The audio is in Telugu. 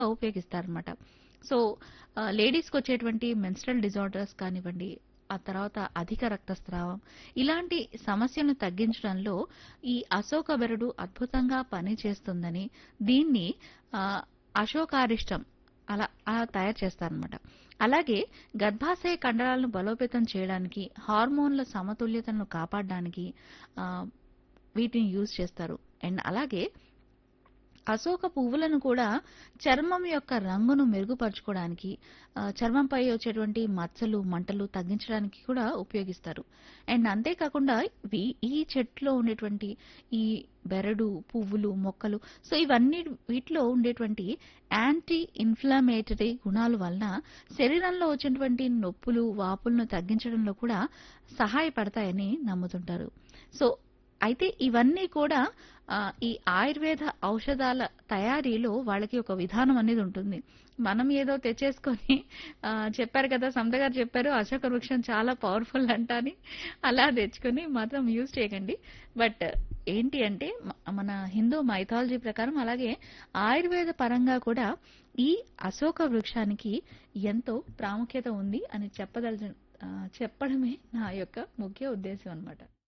ఉపయోగిస్తారనమాట. సో, ఆహ్, లేడీస్‌కొచ్చేటువంటి మెన్‌స్ట్రల్ డిజార్డర్స్ కానివ్వండి, ఆ తర్వాత అధిక రక్తస్రావం ఇలాంటి సమస్యలను తగ్గించడంలో ఈ అశోక బెరడు అద్భుతంగా పనిచేస్తుందని, దీన్ని ఆహ్, అశోకారిష్టం అలా అలా తయారు చేస్తారనమాట. అలాగే గర్భాశయ కండరాలను బలోపేతం చేయడానికి, హార్మోన్ల సమతుల్యతను కాపాడడానికి ఆహ్, వీటిని యూజ్ చేస్తారు. అండ్ అలాగే అశోక పువ్వులను కూడా చర్మం యొక్క రంగును మెరుగుపరుచుకోవడానికి, ఆహ్, చర్మంపై వచ్చేటువంటి మచ్చలు, మంటలు తగ్గించడానికి కూడా ఉపయోగిస్తారు. అండ్ అంతేకాకుండా వి ఈ చెట్టులో ఉండేటువంటి ఈ బెరడు, పువ్వులు, మొక్కలు సో, ఇవన్నీ వీటిలో ఉండేటువంటి యాంటీ ఇన్‌ఫ్లమేటరీ గుణాల వలన శరీరంలో వచ్చేటువంటి నొప్పులు, వాపులను తగ్గించడంలో కూడా సహాయపడతాయని నమ్ముతుంటారు. సో, అయితే ఇవన్నీ కూడా ఆహ్, ఈ ఆయుర్వేద ఔషధాల తయారీలో వాళ్ళకి ఒక విధానం అనేది ఉంటుంది. మనం ఏదో తెచ్చేసుకొని ఆహ్, చెప్పారు కదా! సమత గారు చెప్పారు అశోక వృక్షం చాలా పవర్‌ఫుల్ అంట అని. అలా తెచ్చుకొని మాత్రం యూజ్ చేయకండి. బట్ ఏంటి అంటే మ మన హిందూ మైథాలజీ ప్రకారం అలాగే ఆయుర్వేద పరంగా కూడా ఈ అశోక వృక్షానికి ఎంతో ప్రాముఖ్యత ఉంది అని చెప్పదలచ ఆహ్, చెప్పడమే నా యొక్క ముఖ్య ఉద్దేశ్యం అనమాట.